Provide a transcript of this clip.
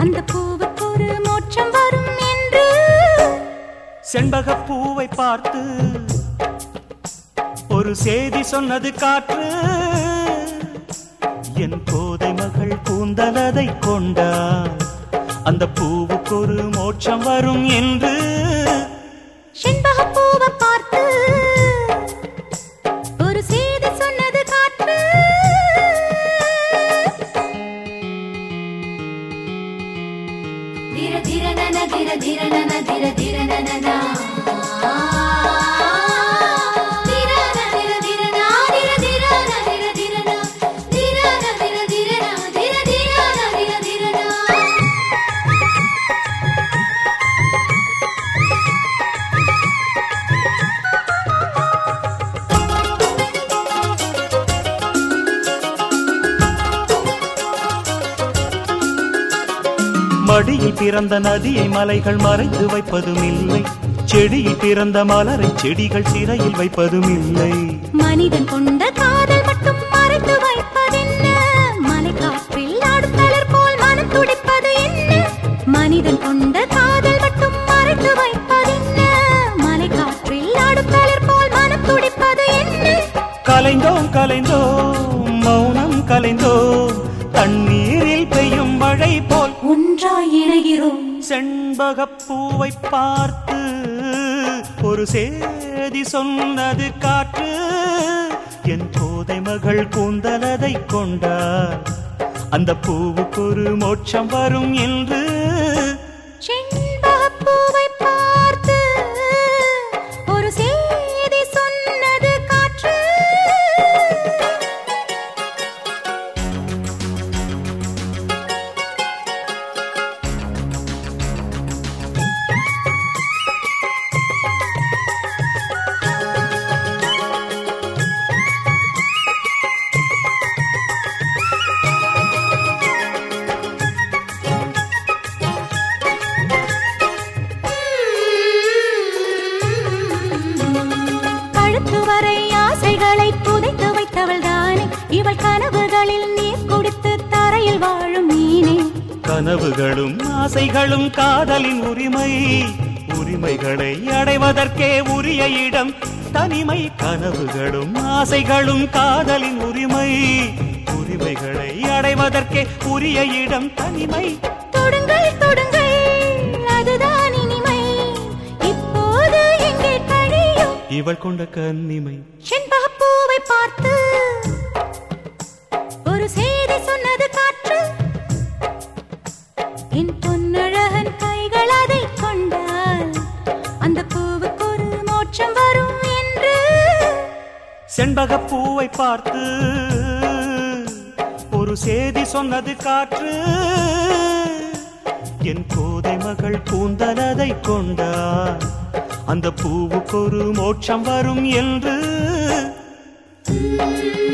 அந்த பூவுக்கு ஒரு மோட்சம் வரும் என்று செண்பகப் பூவை பார்த்து ஒரு செய்தி சொன்னது காற்று என் கோதை மகள் கூந்தலதை கொண்டார் அந்த பூவுக்கு ஒரு மோட்சம் வரும் என்று செண்பகப் பூவை பார்த்து ஒரு செய்தி சொன்னது காற்று ಧಿರ ಧಿರ ನನ ಧಿರ ಧಿರ ನನ ಧಿರ ಧಿರ ನನ ನಾ. ಧಿರ ನ ಧಿರ ಧಿರ ನಾ, ಧಿರ ಧಿರ ನ ಧಿರ ಧಿರ ನಾ. ಧಿರ ನ ಧಿರ ಧಿರ ನಾ, ಧಿರ ಧಿರ ನ ಧಿರ ಧಿರ ನಾ. மடியில் பிறந்த நதியை மலைகள் மறைத்து வைப்பதும் இல்லை செடியில் பிறந்த மலரை செடிகள் சிறையில் வைப்பதும் இல்லை மனிதன் கொண்ட காதல் மட்டும் மறைத்து வைப்பதென்ன மலைக்காற்றில் ஆடும் தளர் போல் மனம் துடிப்பது என்ன மனிதன் கொண்ட காதல் மட்டும் மறைத்து வைப்பதென்ன மலைக்காற்றில் ஆடும் தளர் போல் மனம் துடிப்பது என்ன கலைந்தோம் கலைந்தோம் மௌனம் கலைந்தோம் தண்ணீரில் பெய்யும் மழை போல் ஒன்றாய் இணைகிறோம் செண்பகப் பூவை பார்த்து ஒரு சேதி சொன்னது காற்று என் கோதை மகள் கூந்தலதை கொண்டார் அந்த பூவுக்கு ஒரு மோட்சம் வரும் என்று செண்பகப் பூவை பார்த்து ஒரு செய்தி சொன்னது காற்று கழுத்து வரை ஆசைகளை புதைத்து வைத்தவள் தானே இவள் கனவுகளில் நீர் குடித்து தரையில் வாழும் மீனே கனவுகளும் ஆசைகளும் காதலின் உரிமை உரிமைகளை அடைவதற்கே உரிய இடம் தனிமை கனவுகளும் ஆசைகளும் காதலின் உரிமை உரிமைகளை அடைவதற்கே உரிய இடம் தனிமை தொடுங்கள் தொடுங்கள் அதுதான் இனிமை இப்போது எங்கே கழியும் இவள் கொண்ட கன்னிமை செண்பகப் பூவை பார்த்து ஒரு செய்தி சொன்னது காற்று என் பொன்னழகன் கைகள் அதை கொண்டால் அந்த பூவுக்கு ஒரு மோட்சம் வரும் என்று செண்பகப் பூவை பார்த்து ஒரு சேதி சொன்னது காற்று என் கோதை மகள் கூந்தலதை கொண்டார் அந்த பூவுக்கு ஒரு மோட்சம் வரும் என்று ಧಿರ